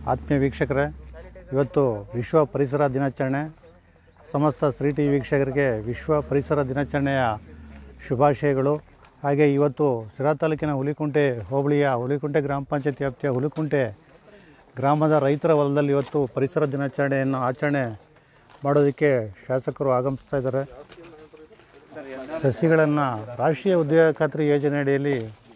ಆತ್ಮೀಯ ವೀಕ್ಷಕರೇ ಇವತ್ತು ವಿಶ್ವ ಪರಿಸರ ದಿನಾಚರಣೆ ಸಮಸ್ತ ಸ್ತ್ರೀ ಟಿ ವೀಕ್ಷಕರಿಗೆ ವಿಶ್ವ ಪರಿಸರ ದಿನಾಚರಣೆಯ ಶುಭಾಶಯಗಳು ಹಾಗೆ ಇವತ್ತು ಸಿರಾ ತಾಲೂಕಿನ ಹುಲಿಕುಂಟೆ ಹೋಬಳಿಯ ಹುಲಿಕುಂಟೆ ಗ್ರಾಮ ಪಂಚಾಯತ್ ವ್ಯಾಪ್ತಿಯ ಹುಲಿಕುಂಟೆ ಗ್ರಾಮದ ರೈತರ ಹೊಲದಲ್ಲಿ ಇವತ್ತು ಪರಿಸರ ದಿನಾಚರಣೆಯನ್ನು ಆಚರಣೆ ಮಾಡೋದಕ್ಕೆ ಶಾಸಕರು ಆಗಮಿಸ್ತಾ ಇದ್ದಾರೆ ಸಸಿಗಳನ್ನು ರಾಷ್ಟ್ರೀಯ ಉದ್ಯೋಗ ಖಾತ್ರಿ ಯೋಜನೆ ಅಡಿಯಲ್ಲಿ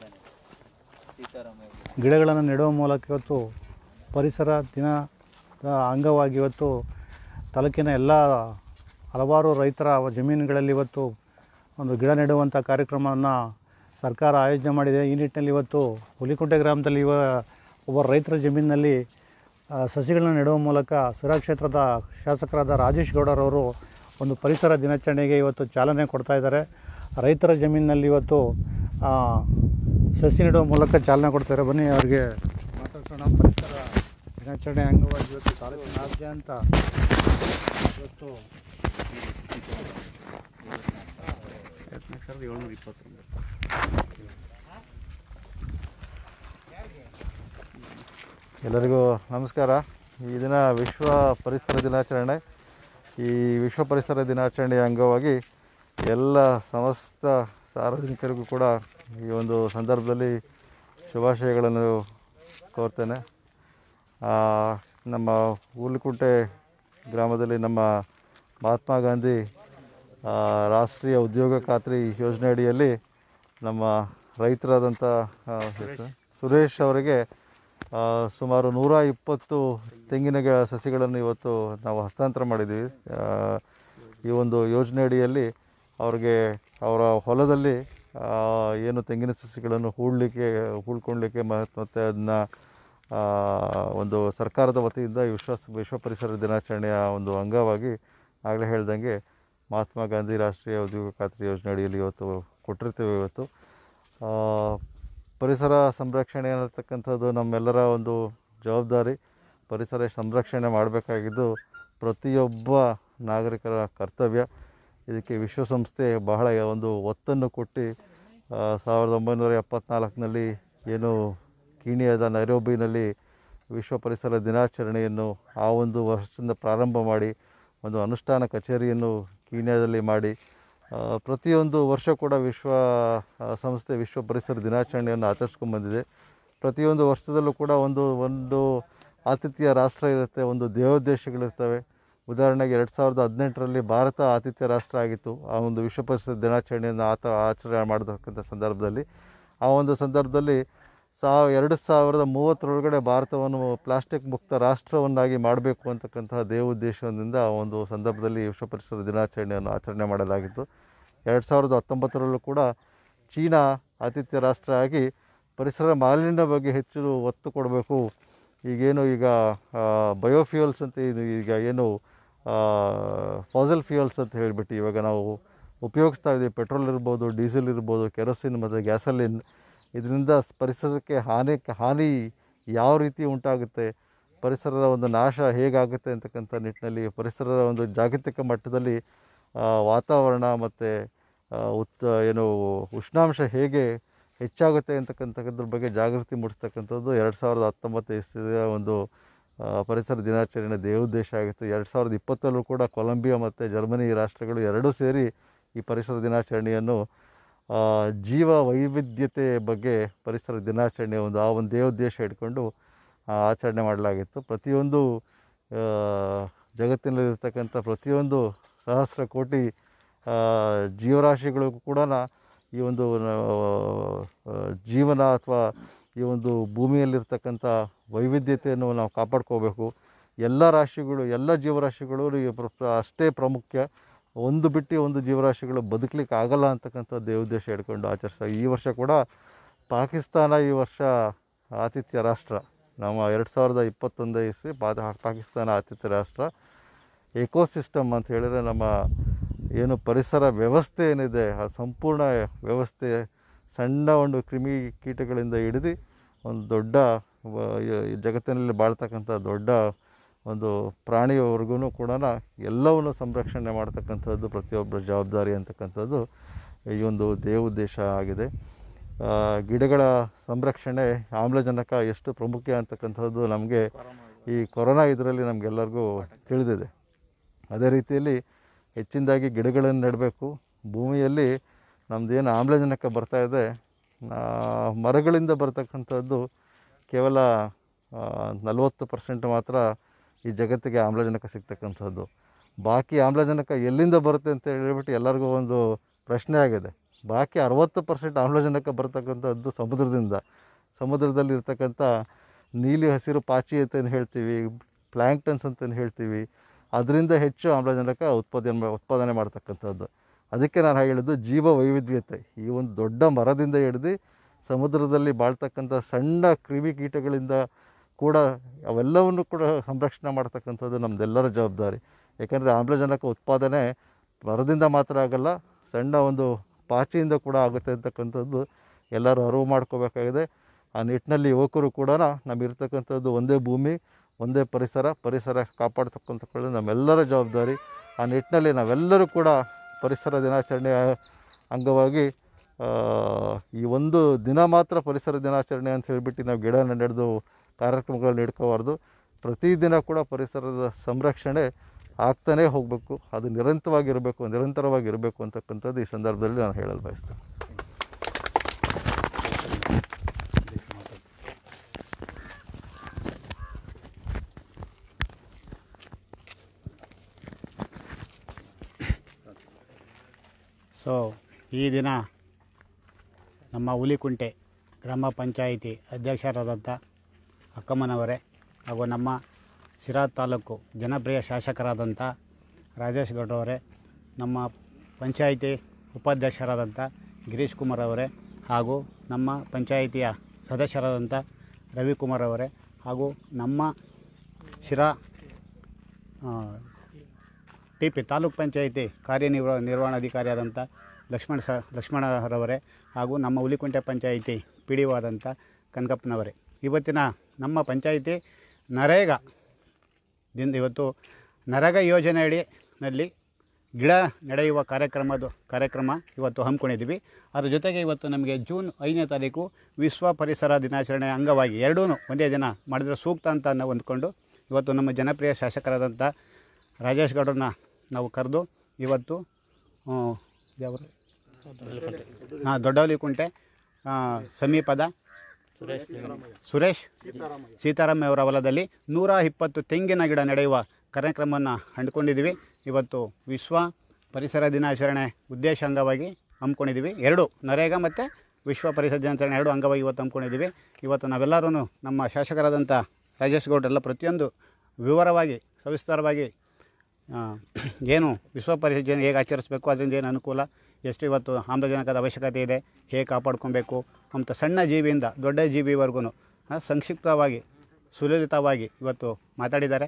ಗಿಡಗಳನ್ನು ನೆಡುವ ಮೂಲಕ ಇವತ್ತು ಪರಿಸರ ದಿನದ ಅಂಗವಾಗಿ ಇವತ್ತು ತಾಲೂಕಿನ ಎಲ್ಲ ಹಲವಾರು ರೈತರ ಜಮೀನುಗಳಲ್ಲಿ ಇವತ್ತು ಒಂದು ಗಿಡ ನೆಡುವಂಥ ಕಾರ್ಯಕ್ರಮವನ್ನು ಸರ್ಕಾರ ಆಯೋಜನೆ ಮಾಡಿದೆ ಈ ನಿಟ್ಟಿನಲ್ಲಿ ಇವತ್ತು ಹುಲಿಕುಂಟೆ ಗ್ರಾಮದಲ್ಲಿ ಇವ ಒಬ್ಬ ರೈತರ ಜಮೀನಿನಲ್ಲಿ ಆ, ಸಸಿಗಳನ್ನ ನೆಡುವ ಮೂಲಕ ಸಿರಾ ಕ್ಷೇತ್ರದ ಶಾಸಕರಾದ ರಾಜೇಶ್ ಗೌಡರವರು ಒಂದು ಪರಿಸರ ದಿನಾಚರಣೆಗೆ ಇವತ್ತು ಚಾಲನೆ ಕೊಡ್ತಾ ಇದ್ದಾರೆ ರೈತರ ಜಮೀನಿನಲ್ಲಿ ಇವತ್ತು ಆ, ಸಸಿ ನೆಡುವ ಮೂಲಕ ಚಾಲನೆ ಕೊಡ್ತಾರೆ ಬನ್ನಿ ಅವ್ರಿಗೆ ಮಾತಾಡ್ಸೋಣ ಪರಿಸರ ದಿನಾಚರಣೆ ಅಂಗವಾಗಿ ಇವತ್ತು ತಾಲೂಕಿನಾದ್ಯಂತ ಇವತ್ತು ಸಾವಿರದ ಏಳ್ನೂರ ಇಪ್ಪತ್ತೊಂಬತ್ತು ಎಲ್ಲರಿಗೂ ನಮಸ್ಕಾರ ಈ ದಿನ ವಿಶ್ವ ಪರಿಸರ ದಿನಾಚರಣೆ ಈ ವಿಶ್ವ ಪರಿಸರ ದಿನಾಚರಣೆಯ ಅಂಗವಾಗಿ ಎಲ್ಲ ಸಮಸ್ತ ಸಾರ್ವಜನಿಕರಿಗೂ ಕೂಡ ಈ ಒಂದು ಸಂದರ್ಭದಲ್ಲಿ ಶುಭಾಶಯಗಳನ್ನು ಕೋರ್ತೇನೆ ಆ, ನಮ್ಮ ಹುಲಿಕುಂಟೆ ಗ್ರಾಮದಲ್ಲಿ ನಮ್ಮ ಮಹಾತ್ಮ ಗಾಂಧಿ ಆ, ರಾಷ್ಟ್ರೀಯ ಉದ್ಯೋಗ ಖಾತ್ರಿ ಯೋಜನೆ ಅಡಿಯಲ್ಲಿ ನಮ್ಮ ರೈತರಾದಂಥ ಆ, ಹೆಸರು? ಸುರೇಶ್ ಅವರಿಗೆ ಆ, ಸುಮಾರು ನೂರ ಇಪ್ಪತ್ತು ತೆಂಗಿನ ಗ- ಸಸಿಗಳನ್ನು ಇವತ್ತು ನಾವು ಹಸ್ತಾಂತರ ಮಾಡಿದ್ದೀವಿ ಆ, ಈ ಒಂದು ಯೋಜನೆ ಅಡಿಯಲ್ಲಿ ಅವ್ರಿಗೆ ಅವರ ಹೊಲದಲ್ಲಿ ಆ, ಏನು ತೆಂಗಿನ ಸಸಿಗಳನ್ನು ಹೂಡಲಿಕ್ಕೆ ಹೂಳ್ಕೊಳ್ಲಿಕ್ಕೆ ಮತ್ತು ಅದನ್ನ ಒಂದು ಸರ್ಕಾರದ ವತಿಯಿಂದ ಈ ವಿಶ್ವ ವಿಶ್ವ ಪರಿಸರ ದಿನಾಚರಣೆಯ ಒಂದು ಅಂಗವಾಗಿ ಆಗಲೇ ಹೇಳ್ದಂಗೆ ಮಹಾತ್ಮ ಗಾಂಧಿ ರಾಷ್ಟ್ರೀಯ ಉದ್ಯೋಗ ಖಾತ್ರಿ ಯೋಜನೆ ಅಡಿಯಲ್ಲಿ ಇವತ್ತು ಕೊಟ್ಟಿರ್ತೀವಿ ಇವತ್ತು ಆ, ಪರಿಸರ ಸಂರಕ್ಷಣೆ ಅನ್ನತಕ್ಕಂಥದ್ದು ನಮ್ಮೆಲ್ಲರ ಒಂದು ಜವಾಬ್ದಾರಿ ಪರಿಸರ ಸಂರಕ್ಷಣೆ ಮಾಡಬೇಕಾಗಿದ್ದು ಪ್ರತಿಯೊಬ್ಬ ನಾಗರಿಕರ ಕರ್ತವ್ಯ ಇದಕ್ಕೆ ವಿಶ್ವಸಂಸ್ಥೆ ಬಹಳ ಒಂದು ಒತ್ತನ್ನು ಕೊಟ್ಟು ಆ, ಸಾವಿರದ ಒಂಬೈನೂರ ಎಪ್ಪತ್ನಾಲ್ಕನಲ್ಲಿ ಏನು ಕೀನಿಯಾದ ನೈರೋಬಿನಲ್ಲಿ ವಿಶ್ವ ಪರಿಸರ ದಿನಾಚರಣೆಯನ್ನು ಆ ಒಂದು ವರ್ಷದಿಂದ ಪ್ರಾರಂಭ ಮಾಡಿ ಒಂದು ಅನುಷ್ಠಾನ ಕಚೇರಿಯನ್ನು ಕೀನ್ಯಾದಲ್ಲಿ ಮಾಡಿ ಆ, ಪ್ರತಿಯೊಂದು ವರ್ಷ ಕೂಡ ವಿಶ್ವ ಆ, ಸಂಸ್ಥೆ ವಿಶ್ವ ಪರಿಸರ ದಿನಾಚರಣೆಯನ್ನು ಆಚರಿಸ್ಕೊಂಡು ಬಂದಿದೆ ಪ್ರತಿಯೊಂದು ವರ್ಷದಲ್ಲೂ ಕೂಡ ಒಂದು ಒಂದು ಆತಿಥ್ಯ ರಾಷ್ಟ್ರ ಇರುತ್ತೆ ಒಂದು ದೇವೋದ್ದೇಶಗಳಿರ್ತವೆ ಉದಾಹರಣೆಗೆ ಎರಡು ಸಾವಿರದ ಹದಿನೆಂಟರಲ್ಲಿ ಭಾರತ ಆತಿಥ್ಯ ರಾಷ್ಟ್ರ ಆಗಿತ್ತು ಆ ಒಂದು ವಿಶ್ವ ಪರಿಸರ ದಿನಾಚರಣೆಯನ್ನು ಆತ ಆಚರಣೆ ಮಾಡತಕ್ಕಂಥ ಸಂದರ್ಭದಲ್ಲಿ ಆ ಒಂದು ಸಂದರ್ಭದಲ್ಲಿ ಸಾವ ಎರಡು ಸಾವಿರದ ಮೂವತ್ತರೊಳಗಡೆ ಭಾರತವನ್ನು ಪ್ಲಾಸ್ಟಿಕ್ ಮುಕ್ತ ರಾಷ್ಟ್ರವನ್ನಾಗಿ ಮಾಡಬೇಕು ಅಂತಕ್ಕಂತಹ ದೇವೋದ್ದೇಶದಿಂದ ಆ ಒಂದು ಸಂದರ್ಭದಲ್ಲಿ ವಿಶ್ವ ಪರಿಸರ ದಿನಾಚರಣೆಯನ್ನು ಆಚರಣೆ ಮಾಡಲಾಗಿತ್ತು ಎರಡು ಸಾವಿರದ ಹತ್ತೊಂಬತ್ತರಲ್ಲೂ ಕೂಡ ಚೀನಾ ಆತಿಥ್ಯ ರಾಷ್ಟ್ರ ಆಗಿ ಪರಿಸರ ಮಾಲಿನ್ಯ ಬಗ್ಗೆ ಹೆಚ್ಚು ಒತ್ತು ಕೊಡಬೇಕು ಈಗೇನು ಈಗ ಬಯೋಫ್ಯೂಯಲ್ಸ್ ಅಂತ ಇದು ಈಗ ಏನು ಫಾಸಲ್ ಫ್ಯೂಯಲ್ಸ್ ಅಂತ ಹೇಳಿಬಿಟ್ಟು ಇವಾಗ ನಾವು ಉಪಯೋಗಿಸ್ತಾ ಇದ್ದೀವಿ ಪೆಟ್ರೋಲ್ ಇರ್ಬೋದು ಡೀಸೆಲ್ ಇರ್ಬೋದು ಕೆರೋಸಿನ್ ಮತ್ತು ಗ್ಯಾಸಲಿನ್ ಇದರಿಂದ ಪರಿಸರಕ್ಕೆ ಹಾನಿ ಹಾನಿ ಯಾವ ರೀತಿ ಉಂಟಾಗುತ್ತೆ ಪರಿಸರದ ಒಂದು ನಾಶ ಹೇಗಾಗುತ್ತೆ ಅಂತಕ್ಕಂಥ ನಿಟ್ಟಿನಲ್ಲಿ ಪರಿಸರದ ಒಂದು ಜಾಗತಿಕ ಮಟ್ಟದಲ್ಲಿ ಆ, ವಾತಾವರಣ ಮತ್ತು ಉತ್ ಏನು ಉಷ್ಣಾಂಶ ಹೇಗೆ ಹೆಚ್ಚಾಗುತ್ತೆ ಅಂತಕ್ಕಂಥದ್ರ ಬಗ್ಗೆ ಜಾಗೃತಿ ಮೂಡಿಸ್ತಕ್ಕಂಥದ್ದು ಎರಡು ಸಾವಿರದ ಹತ್ತೊಂಬತ್ತು ಇಸ್ವಿಯ ಒಂದು ಆ, ಪರಿಸರ ದಿನಾಚರಣೆ ದೇವೋದ್ದೇಶ ಆಗಿತ್ತು ಎರಡು ಸಾವಿರದ ಇಪ್ಪತ್ತರಲ್ಲೂ ಕೂಡ ಕೊಲಂಬಿಯಾ ಮತ್ತು ಜರ್ಮನಿ ರಾಷ್ಟ್ರಗಳು ಎರಡೂ ಸೇರಿ ಈ ಪರಿಸರ ದಿನಾಚರಣೆಯನ್ನು ಆ, ಜೀವ ವೈವಿಧ್ಯತೆ ಬಗ್ಗೆ ಪರಿಸರ ದಿನಾಚರಣೆ ಒಂದು ಆ ಒಂದು ದೇವೋದ್ದೇಶ ಇಟ್ಕೊಂಡು ಆ, ಆಚರಣೆ ಮಾಡಲಾಗಿತ್ತು ಪ್ರತಿಯೊಂದು ಆ, ಜಗತ್ತಿನಲ್ಲಿರ್ತಕ್ಕಂಥ ಪ್ರತಿಯೊಂದು ಸಹಸ್ರ ಕೋಟಿ ಆ, ಜೀವರಾಶಿಗಳಿಗೂ ಕೂಡ ಈ ಒಂದು ಆ, ಜೀವನ ಅಥವಾ ಈ ಒಂದು ಭೂಮಿಯಲ್ಲಿರ್ತಕ್ಕಂಥ ವೈವಿಧ್ಯತೆಯನ್ನು ನಾವು ಕಾಪಾಡ್ಕೋಬೇಕು ಎಲ್ಲ ರಾಶಿಗಳು ಎಲ್ಲ ಜೀವರಾಶಿಗಳು ಈ ಪ್ರ- ಪ್ರ- ಅಷ್ಟೇ ಪ್ರಾಮುಖ್ಯ ಒಂದು ಬಿಟ್ಟು ಒಂದು ಜೀವರಾಶಿಗಳು ಬದುಕಲಿಕ್ಕೆ ಆಗಲ್ಲ ಅಂತಕ್ಕಂಥ ದೇವೋದ್ದೇಶ ಹಿಡ್ಕೊಂಡು ಆಚರಿಸ ಈ ವರ್ಷ ಕೂಡ ಪಾಕಿಸ್ತಾನ ಈ ವರ್ಷ ಆತಿಥ್ಯ ರಾಷ್ಟ್ರ ನಮ್ಮ ಎರಡು ಸಾವಿರದ ಇಪ್ಪತ್ತೊಂದು ಇಸ್ವಿ ಪಾ- ಪಾಕಿಸ್ತಾನ ಆತಿಥ್ಯ ರಾಷ್ಟ್ರ ಎಕೋಸಿಸ್ಟಮ್ ಅಂತ ಹೇಳಿದರೆ ನಮ್ಮ ಏನು ಪರಿಸರ ವ್ಯವಸ್ಥೆ ಏನಿದೆ ಆ ಸಂಪೂರ್ಣ ವ್ಯವಸ್ಥೆ ಸಣ್ಣ ಒಂದು ಕ್ರಿಮಿ ಕೀಟಗಳಿಂದ ಹಿಡಿದು ಒಂದು ದೊಡ್ಡ ವ- ಈ ಜಗತ್ತಿನಲ್ಲಿ ಬಾಳ್ತಕ್ಕಂಥ ದೊಡ್ಡ ಒಂದು ಪ್ರಾಣಿಯವರೆಗೂ ಕೂಡ ಎಲ್ಲವನ್ನು ಸಂರಕ್ಷಣೆ ಮಾಡ್ತಕ್ಕಂಥದ್ದು ಪ್ರತಿಯೊಬ್ಬರ ಜವಾಬ್ದಾರಿ ಅಂತಕ್ಕಂಥದ್ದು ಈ ಒಂದು ದೇವೋದ್ದೇಶ ಆಗಿದೆ ಆ, ಗಿಡಗಳ ಸಂರಕ್ಷಣೆ ಆಮ್ಲಜನಕ ಎಷ್ಟು ಪ್ರಾಮುಖ್ಯ ಅಂತಕ್ಕಂಥದ್ದು ನಮಗೆ ಈ ಕೊರೋನಾ ಇದರಲ್ಲಿ ನಮಗೆಲ್ಲರಿಗೂ ತಿಳಿದಿದೆ ಅದೇ ರೀತಿಯಲ್ಲಿ ಹೆಚ್ಚಿನದಾಗಿ ಗಿಡಗಳನ್ನು ನೆಡಬೇಕು ಭೂಮಿಯಲ್ಲಿ ನಮ್ಮದೇನು ಆಮ್ಲಜನಕ ಬರ್ತಾ ಇದೆ ಆ, ಮರಗಳಿಂದ ಬರ್ತಕ್ಕಂಥದ್ದು ಕೇವಲ ನಲವತ್ತು ಪರ್ಸೆಂಟ್ ಮಾತ್ರ ಈ ಜಗತ್ತಿಗೆ ಆಮ್ಲಜನಕ ಸಿಗ್ತಕ್ಕಂಥದ್ದು ಬಾಕಿ ಆಮ್ಲಜನಕ ಎಲ್ಲಿಂದ ಬರುತ್ತೆ ಅಂತ ಹೇಳ್ಬಿಟ್ಟು ಎಲ್ಲರಿಗೂ ಒಂದು ಪ್ರಶ್ನೆ ಆಗಿದೆ ಬಾಕಿ ಅರವತ್ತು ಪರ್ಸೆಂಟ್ ಆಮ್ಲಜನಕ ಬರ್ತಕ್ಕಂಥದ್ದು ಸಮುದ್ರದಿಂದ ಸಮುದ್ರದಲ್ಲಿ ಇರ್ತಕ್ಕಂಥ ನೀಲಿ ಹಸಿರು ಪಾಚಿ ಅಂತ ಹೇಳ್ತೀವಿ ಪ್ಲ್ಯಾಂಕ್ಟನ್ಸ್ ಅಂತ ಹೇಳ್ತೀವಿ ಅದರಿಂದ ಹೆಚ್ಚು ಆಮ್ಲಜನಕ ಉತ್ಪಾದನೆ ಉತ್ಪಾದನೆ ಮಾಡ್ತಕ್ಕಂಥದ್ದು ಅದಕ್ಕೆ ನಾನು ಹೇಳಿದ್ದು ಜೀವ ವೈವಿಧ್ಯತೆ ಈ ಒಂದು ದೊಡ್ಡ ಮರದಿಂದ ಹಿಡಿದು ಸಮುದ್ರದಲ್ಲಿ ಬಾಳ್ತಕ್ಕಂಥ ಸಣ್ಣ ಕ್ರಿಮಿಕೀಟಗಳಿಂದ ಕೂಡ ಅವೆಲ್ಲವನ್ನು ಕೂಡ ಸಂರಕ್ಷಣೆ ಮಾಡ್ತಕ್ಕಂಥದ್ದು ನಮ್ಮದೆಲ್ಲರ ಜವಾಬ್ದಾರಿ ಯಾಕಂದರೆ ಆಮ್ಲಜನಕ ಉತ್ಪಾದನೆ ಮರದಿಂದ ಮಾತ್ರ ಆಗಲ್ಲ ಸಣ್ಣ ಒಂದು ಪಾಚಿಯಿಂದ ಕೂಡ ಆಗುತ್ತೆ ಅಂತಕ್ಕಂಥದ್ದು ಎಲ್ಲರೂ ಅರಿವು ಮಾಡ್ಕೋಬೇಕಾಗಿದೆ ಆ ನಿಟ್ಟಿನಲ್ಲಿ ಯುವಕರು ಕೂಡ ನಮ್ಮಿರ್ತಕ್ಕಂಥದ್ದು ಒಂದೇ ಭೂಮಿ ಒಂದೇ ಪರಿಸರ ಪರಿಸರ ಕಾಪಾಡ್ತಕ್ಕಂಥದ್ದು ನಮ್ಮೆಲ್ಲರ ಜವಾಬ್ದಾರಿ ಆ ನಿಟ್ಟಿನಲ್ಲಿ ನಾವೆಲ್ಲರೂ ಕೂಡ ಪರಿಸರ ದಿನಾಚರಣೆಯ ಅಂಗವಾಗಿ ಆ, ಈ ಒಂದು ದಿನ ಮಾತ್ರ ಪರಿಸರ ದಿನಾಚರಣೆ ಅಂತ ಹೇಳಿಬಿಟ್ಟು ನಾವು ಗಿಡ ನಡೆದು ಕಾರ್ಯಕ್ರಮಗಳನ್ನ ಇಟ್ಕೋಬಾರ್ದು ಪ್ರತಿದಿನ ಕೂಡ ಪರಿಸರದ ಸಂರಕ್ಷಣೆ ಆಗ್ತಾನೇ ಹೋಗಬೇಕು ಅದು ನಿರಂತರವಾಗಿರಬೇಕು ನಿರಂತರವಾಗಿರಬೇಕು ಅಂತಕ್ಕಂಥದ್ದು ಈ ಸಂದರ್ಭದಲ್ಲಿ ನಾನು ಹೇಳಲು ಬಯಸ್ತೇನೆ ಸೊ ಈ ದಿನ ನಮ್ಮ ಹುಲಿಕುಂಟೆ ಗ್ರಾಮ ಪಂಚಾಯಿತಿ ಅಧ್ಯಕ್ಷರಾದಂಥ ಅಕ್ಕಮ್ಮನವರೇ ಹಾಗೂ ನಮ್ಮ ಸಿರಾ ತಾಲೂಕು ಜನಪ್ರಿಯ ಶಾಸಕರಾದಂಥ ರಾಜೇಶ್ ಗೌಡ ಅವರೇ ನಮ್ಮ ಪಂಚಾಯಿತಿ ಉಪಾಧ್ಯಕ್ಷರಾದಂಥ ಗಿರೀಶ್ ಕುಮಾರ್ ಅವರೇ ಹಾಗೂ ನಮ್ಮ ಪಂಚಾಯಿತಿಯ ಸದಸ್ಯರಾದಂಥ ರವಿಕುಮಾರ್ ಅವರೇ ಹಾಗೂ ನಮ್ಮ ಶಿರಾ ಟಿ ಪಿ ತಾಲೂಕ್ ಪಂಚಾಯಿತಿ ಕಾರ್ಯನಿರ್ವ ನಿರ್ವಹಣಾಧಿಕಾರಿಯಾದಂಥ ಲಕ್ಷ್ಮಣ ಸ ಲಕ್ಷ್ಮಣರವರೇ ಹಾಗೂ ನಮ್ಮ Hulikunte panchayat P D O ಆದಂಥ ಕನಕಪ್ಪನವರೇ ಇವತ್ತಿನ ನಮ್ಮ ಪಂಚಾಯಿತಿ ನರೇಗಾ ದಿಂದ ಇವತ್ತು ನರೇಗಾ ಯೋಜನೆಯಡಿನಲ್ಲಿ ಗಿಡ ನಡೆಯುವ ಕಾರ್ಯಕ್ರಮದ ಕಾರ್ಯಕ್ರಮ ಇವತ್ತು ಹಮ್ಮಿಕೊಂಡಿದ್ದೀವಿ ಅದ್ರ ಜೊತೆಗೆ ಇವತ್ತು ನಮಗೆ ಜೂನ್ ಐದನೇ ತಾರೀಕು ವಿಶ್ವ ಪರಿಸರ ದಿನಾಚರಣೆ ಅಂಗವಾಗಿ ಎರಡೂ ಒಂದೇ ದಿನ ಮಾಡಿದ್ರೆ ಸೂಕ್ತ ಅಂತ ನಾವು ಹೊಂದ್ಕೊಂಡು ಇವತ್ತು ನಮ್ಮ ಜನಪ್ರಿಯ ಶಾಸಕರಾದಂಥ ರಾಜೇಶ್ ಗೌಡರನ್ನ ನಾವು ಕರೆದು ಇವತ್ತು ಆ, ಯಾವ ಹಾಂ ದೊಡ್ಡವಲಿಕುಂಟೆ ಆ, ಸಮೀಪದ ಸುರೇಶ್ ಸೀತಾರಾಮ್ ಅವರ ಹೊಲದಲ್ಲಿ ನೂರ ಇಪ್ಪತ್ತು ತೆಂಗಿನ ಗಿಡ ನಡೆಯುವ ಕಾರ್ಯಕ್ರಮವನ್ನು ಹಮ್ಮಿಕೊಂಡಿದ್ದೀವಿ ಇವತ್ತು ವಿಶ್ವ ಪರಿಸರ ದಿನಾಚರಣೆ ಉದ್ದೇಶ ಅಂಗವಾಗಿ ಹಮ್ಮಿಕೊಂಡಿದ್ದೀವಿ ಎರಡು ನರೇಗಾ ಮತ್ತು ವಿಶ್ವ ಪರಿಸರ ದಿನಾಚರಣೆ ಎರಡು ಅಂಗವಾಗಿ ಇವತ್ತು ಹಮ್ಮಿಕೊಂಡಿದ್ದೀವಿ ಇವತ್ತು ನಾವೆಲ್ಲರೂ ನಮ್ಮ ಶಾಸಕರಾದಂಥ ರಾಜೇಶ್ ಗೌಡ್ರೆಲ್ಲ ಪ್ರತಿಯೊಂದು ವಿವರವಾಗಿ ಸವಿಸ್ತಾರವಾಗಿ ಆ, ಏನು ವಿಶ್ವ ಪರಿಸರ ದಿನ ಹೇಗೆ ಆಚರಿಸಬೇಕು ಅದರಿಂದ ಏನು ಅನುಕೂಲ ಎಷ್ಟು ಇವತ್ತು ಆಮ್ಲಜನಕದ ಅವಶ್ಯಕತೆ ಇದೆ ಹೇಗೆ ಕಾಪಾಡ್ಕೊಬೇಕು ಅಂತ ಸಣ್ಣ ಜೀವಿಯಿಂದ ದೊಡ್ಡ ಜೀವಿವರೆಗೂ ಸಂಕ್ಷಿಪ್ತವಾಗಿ ಸುಲಲಿತವಾಗಿ ಇವತ್ತು ಮಾತಾಡಿದ್ದಾರೆ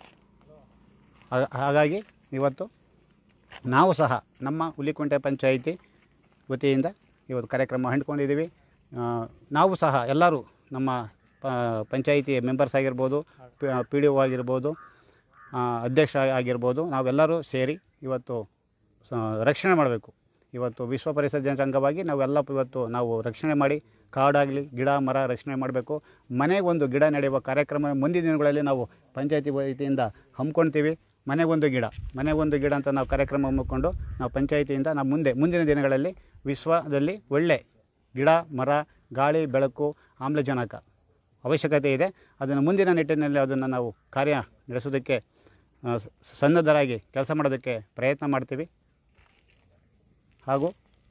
ಹಾ- ಹಾಗಾಗಿ ಇವತ್ತು ನಾವು ಸಹ ನಮ್ಮ ಹುಲಿಕುಂಟೆ ಪಂಚಾಯಿತಿ ವತಿಯಿಂದ ಇವತ್ತು ಕಾರ್ಯಕ್ರಮ ಹಮ್ಮಿಕೊಂಡಿದ್ದೀವಿ ಆ, ನಾವು ಸಹ ಎಲ್ಲರೂ ನಮ್ಮ ಪ ಪಂಚಾಯಿತಿ ಮೆಂಬರ್ಸ್ ಆಗಿರ್ಬೋದು ಪಿ ಡಿ ಒ ಆಗಿರ್ಬೋದು ಆ, ಅಧ್ಯಕ್ಷ ಆಗಿರ್ಬೋದು ನಾವೆಲ್ಲರೂ ಸೇರಿ ಇವತ್ತು ಸ- ರಕ್ಷಣೆ ಮಾಡಬೇಕು ಇವತ್ತು ವಿಶ್ವ ಪರಿಸರ ದಿನದ ಅಂಗವಾಗಿ ನಾವೆಲ್ಲ ಇವತ್ತು ನಾವು ರಕ್ಷಣೆ ಮಾಡಿ ಕಾಡಾಗಲಿ ಗಿಡ ಮರ ರಕ್ಷಣೆ ಮಾಡಬೇಕು ಮನೆಗೊಂದು ಗಿಡ ನಡೆಯುವ ಕಾರ್ಯಕ್ರಮ ಮುಂದಿನ ದಿನಗಳಲ್ಲಿ ನಾವು ಪಂಚಾಯತಿ ವತಿಯಿಂದ ಹಮ್ಮಿಕೊಳ್ತೀವಿ ಮನೆಗೊಂದು ಗಿಡ ಮನೆಗೊಂದು ಗಿಡ ಅಂತ ನಾವು ಕಾರ್ಯಕ್ರಮ ಹಮ್ಮಿಕೊಂಡು ನಾವು ಪಂಚಾಯಿತಿಯಿಂದ ನಾವು ಮುಂದೆ ಮುಂದಿನ ದಿನಗಳಲ್ಲಿ ವಿಶ್ವದಲ್ಲಿ ಒಳ್ಳೆ ಗಿಡ ಮರ ಗಾಳಿ ಬೆಳಕು ಆಮ್ಲಜನಕ ಅವಶ್ಯಕತೆ ಇದೆ ಅದನ್ನು ಮುಂದಿನ ನಿಟ್ಟಿನಲ್ಲಿ ಅದನ್ನು ನಾವು ಕಾರ್ಯ ನಡೆಸೋದಕ್ಕೆ ಆ, ಸ- ಸನ್ನದ್ಧರಾಗಿ ಕೆಲಸ ಮಾಡೋದಕ್ಕೆ ಪ್ರಯತ್ನ ಮಾಡ್ತೀವಿ ಹಾಗೂ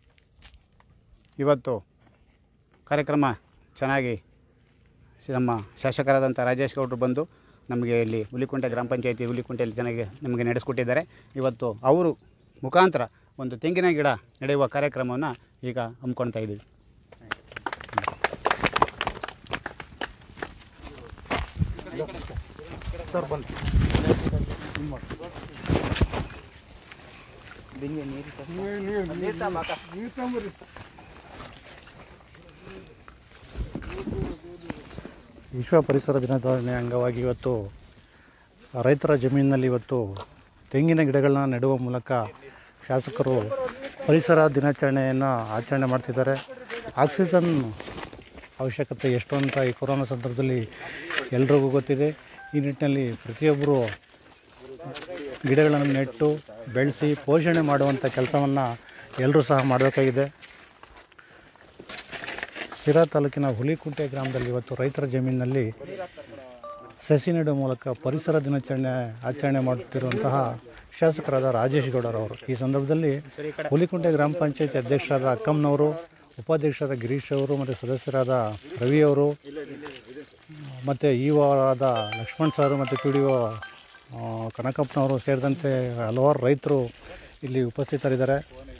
ಇವತ್ತು ಕಾರ್ಯಕ್ರಮ ಚೆನ್ನಾಗಿ ಶ- ನಮ್ಮ ಶಾಸಕರಾದಂಥ ರಾಜೇಶ್ ಗೌಡರು ಬಂದು ನಮಗೆ ಇಲ್ಲಿ ಹುಲಿಕುಂಟೆ ಗ್ರಾಮ ಪಂಚಾಯತಿ ಹುಲಿಕುಂಟೆಯಲ್ಲಿ ಚೆನ್ನಾಗಿ ನಮಗೆ ನಡೆಸ್ಕೊಟ್ಟಿದ್ದಾರೆ ಇವತ್ತು ಅವರು ಮುಖಾಂತರ ಒಂದು ತೆಂಗಿನ ಗಿಡ ನಡೆಯುವ ಕಾರ್ಯಕ್ರಮವನ್ನು ಈಗ ಹಮ್ಮಿಕೊಳ್ತಾ ಇದ್ದೀವಿ ವಿಶ್ವ ಪರಿಸರ ದಿನಾಚರಣೆ ಅಂಗವಾಗಿ ಇವತ್ತು ರೈತರ ಜಮೀನಿನಲ್ಲಿ ಇವತ್ತು ತೆಂಗಿನ ಗಿಡಗಳನ್ನ ನೆಡುವ ಮೂಲಕ ಶಾಸಕರು ಪರಿಸರ ದಿನಾಚರಣೆಯನ್ನು ಆಚರಣೆ ಮಾಡ್ತಿದ್ದಾರೆ ಆಕ್ಸಿಜನ್ ಅವಶ್ಯಕತೆ ಎಷ್ಟು ಅಂತ ಈ ಕೊರೋನಾ ಸಂದರ್ಭದಲ್ಲಿ ಎಲ್ರಿಗೂ ಗೊತ್ತಿದೆ ಈ ನಿಟ್ಟಿನಲ್ಲಿ ಪ್ರತಿಯೊಬ್ಬರು ಗಿಡಗಳನ್ನು ನೆಟ್ಟು ಬೆಳೆಸಿ ಪೋಷಣೆ ಮಾಡುವಂಥ ಕೆಲಸವನ್ನು ಎಲ್ಲರೂ ಸಹ ಮಾಡಬೇಕಾಗಿದೆ ಶಿರಾ ತಾಲೂಕಿನ ಹುಲಿಕುಂಟೆ ಗ್ರಾಮದಲ್ಲಿ ಇವತ್ತು ರೈತರ ಜಮೀನಿನಲ್ಲಿ ಸಸಿ ನೆಡುವ ಮೂಲಕ ಪರಿಸರ ದಿನಾಚರಣೆ ಆಚರಣೆ ಮಾಡುತ್ತಿರುವಂತಹ ಶಾಸಕರಾದ ರಾಜೇಶ್ ಗೌಡರವರು ಈ ಸಂದರ್ಭದಲ್ಲಿ ಹುಲಿಕುಂಟೆ ಗ್ರಾಮ ಪಂಚಾಯತಿ ಅಧ್ಯಕ್ಷರಾದ ಅಕ್ಕಮ್ಮನವರು ಉಪಾಧ್ಯಕ್ಷರಾದ ಗಿರೀಶ್ ಅವರು ಮತ್ತು ಸದಸ್ಯರಾದ ರವಿಯವರು ಮತ್ತು ಇ ಆದ ಲಕ್ಷ್ಮಣ್ ಸರ್ ಮತ್ತು ಪಿ ಡಿ ಒ ಕನಕಪ್ಪನವರು ಸೇರಿದಂತೆ ಹಲವಾರು ರೈತರು ಇಲ್ಲಿ ಉಪಸ್ಥಿತರಿದ್ದಾರೆ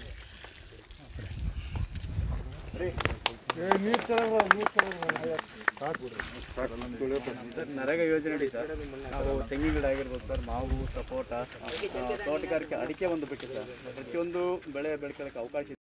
ನರೇಗಾ ಯೋಜನೆ ಸರ್ ನಾವು ತೆಂಗಿನ ಗಿಡ ಆಗಿರ್ಬೋದು ಸರ್ ಮಾವು ಸಪೋಟ ಆ, ತೋಟಗಾರಿಕೆ ಅಡಿಕೆ ಒಂದು ಬಿಟ್ಟು ಸರ್ ಪ್ರತಿಯೊಂದು ಬೆಳೆ ಬೆಳ್ಕೊಳ್ಳೋಕೆ ಅವಕಾಶ ಇದೆ